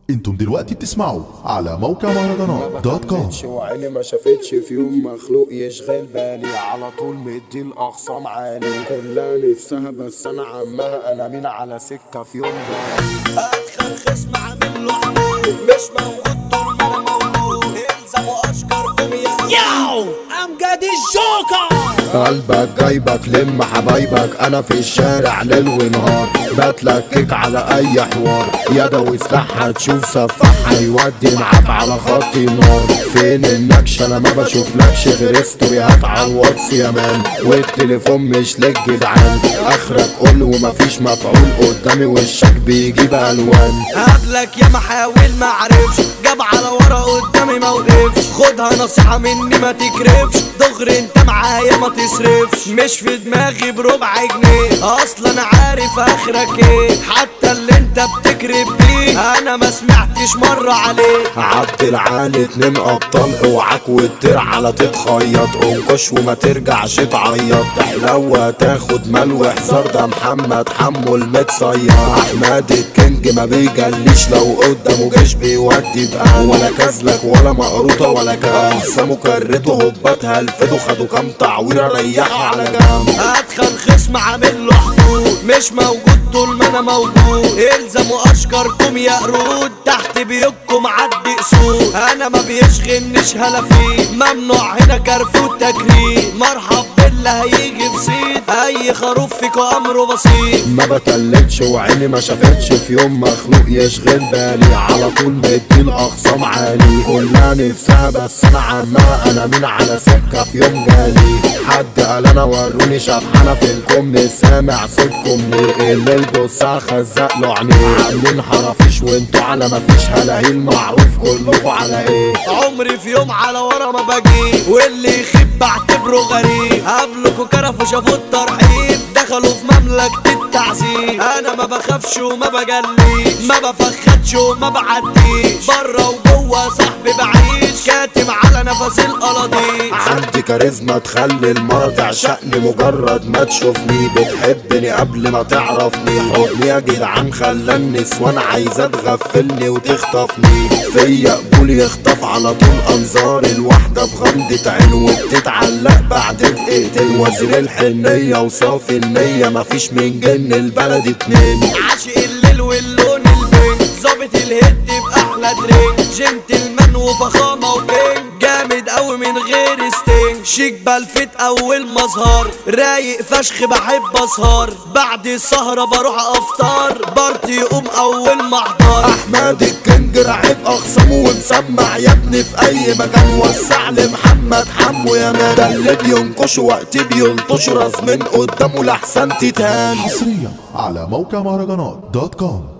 انتم دلوقتي بتسمعوا على موقع مهرجانات دوت كوم شفتش وعيني ما شافتش في يوم مخلوق يشغل بالي على طول مدي الاخصام عالي كلها نفسها بس انا عمها انا مين على سكه في يوم بالي ادخل خصم عامل له حدود مش موجود طول ما انا موجود الزموا اشكركم يا ياو امجد الجوكر قلبك جايبك لم حبايبك انا في الشارع ليل ونهار بتلكك على اي حوار يدوي سلاح هتشوف سفاح هيودي معاك على خط النار فين النكش انا ما بشوفلكش غير ستوريات على الواتس يا مان والتليفون مش لك جدعان اخرك قول ومفيش مفعول قدامي وشك بيجيب الوان قبلك يا محاول ما عرفش جاب على ورا قدامي ما وقفش خدها نصيحة مني ما تكرفش دغري انت معايا ما تصرفش مش في دماغي بربع جنيه اصلا انا عارف اخرك ايه حتى اللي انت بتكرب بيه انا ما سمعتش مرة عليه عبد العالي اتنين ابطال اوعاك وتطير على تتخيط انكش وما ترجعش تعيط تحلو تاخد ملو حصار ده محمد حمو المتصير احمد الكينج ما بيجليش لو قدامه جيش بيودي بقى ولا كازلك ولا مقروطه ولا كام سامو كرته هوبات هلفته خدوا كام تعويره ريحوا على جنب ادخل خصم عامل له حدود مش موجود طول ما انا موجود الزموا اشكركم يا قرود تحت بيوتكم عدي اسود انا ما بيشغلنيش هلافين ممنوع هنا كرفوت تكريم مرحب بالله هيجي في صيد اي خروف فيكوا امره بسيط ما بتلتش وعيني ما شافتش في يوم مخلوق يشغل بالي على طول مدي الاخصام عالي كلها نفسها بس انا عمها انا مين على سكه في يوم جالي حد قال انا وروني شبحانه في الكم مش سامع صوتكم ليه اللي الجثه خزق له عينيه عاملين حرافيش وانتوا على ما فيش هلاهيل معروف كلكوا على ايه عمري في يوم على ورا ما باجي واللي يخيب بعتبره غريب قبلكوا كرفوا شافوا الترحيب دخلوا في مملكة التعذيب انا ما بخافش وما بجليش ما بفخدش وما بعديش بره وجوه صاحبي بعيش كاتم على نفس القلاضيش عندي كاريزما تخلي المرة تعشقني مجرد ما تشوفني بتحبني قبل ما تعرفني حضني يا جدعان خلى النسوان عايزة تغفلني وتخطفني فيا قبول يخطف على طول انظار الواحدة في غمضة عين وبتتعلق بعد دقيقتين وزير الحنية وصافي النية مفيش من جن البلد اتنين عاشق الليل واللون البينك ظابط الهد باحلى درينك جنتلمان وفخامه وكينج جامد قوي من غير ستينج شيك بلفت اول مظهر رايق فشخ بحب اسهر بعد السهره بروح افطار بارتي يقوم اول ما احضر احمد الكنج رعيب اخصامه ومسمع يا ابني في اي مكان وسع لمحمد حمو يا مان ده اللي بينقش وقت بيلطش راس من قدامه لحسن تتهان حصريا على موقع مهرجانات دوت كوم